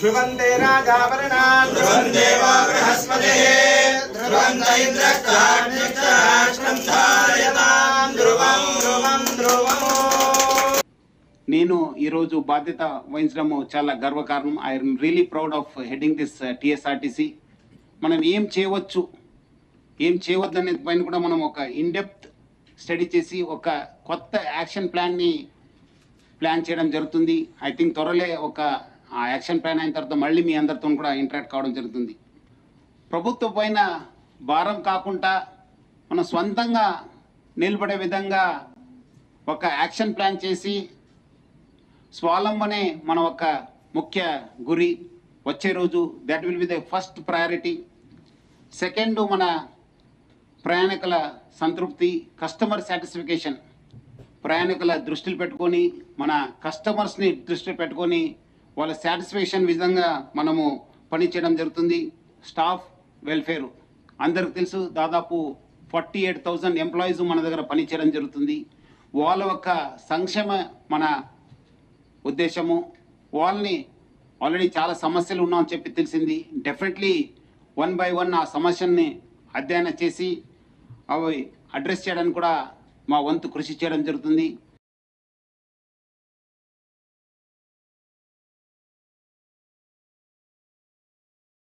ध्रुवन्ते राजावरणान् ध्रुवन्देवो बृहस्पतिः ध्रुवन्त इन्द्रश्चाग्निश्चाष्ट्रम् धारयताम् ध्रुवम् ध्रुवम् ध्रुवम् నేను ఈరోజు బాధ్యత వహించడము చాలా గర్వకారణం I'm really proud of heading this TSRTC మనం ఏం చేయవచ్చు ఏం చేయవద్దు అనే పైన కూడా మనం ఒక ఇన్డెప్త్ స్టడీ చేసి ఒక కొత్త యాక్షన్ ప్లాన్ని ప్లాన్ చేయడం జరుగుతుంది ఐ థింక్ త్వరలే ఒక ఆ యాక్షన్ ప్లాన్ అయిన తర్వాత మళ్ళీ మీ అందరితో కూడా ఇంటరాక్ట్ కావడం జరుగుతుంది ప్రభుత్వం పైన భారం కాకుండా మనం స్వంతంగా నిలబడే విధంగా ఒక యాక్షన్ ప్లాన్ చేసి స్వావలంబనే మన ఒక ముఖ్య గురి వచ్చే రోజు that will be the first priority second మన ప్రయాణికుల సంతృప్తి కస్టమర్ సాటిస్ఫికేషన్ ప్రయాణికుల దృష్టిలో పెట్టుకొని మన కస్టమర్స్ని దృష్టిలో పెట్టుకొని వాళ్ళ సాటిస్ఫాక్షన్ విధంగా మనము పనిచేయడం జరుగుతుంది స్టాఫ్ వెల్ఫేర్ అందరికి తెలుసు దాదాపు ఫార్టీ ఎయిట్ థౌజండ్ ఎంప్లాయీస్ మన దగ్గర పనిచేయడం జరుగుతుంది వాళ్ళ యొక్క సంక్షేమ మన ఉద్దేశము వాళ్ళని ఆల్రెడీ చాలా సమస్యలు ఉన్నామని చెప్పి తెలిసింది డెఫినెట్లీ వన్ బై వన్ ఆ సమస్యల్ని అధ్యయనం చేసి అవి అడ్రస్ చేయడానికి కూడా మా వంతు కృషి చేయడం జరుగుతుంది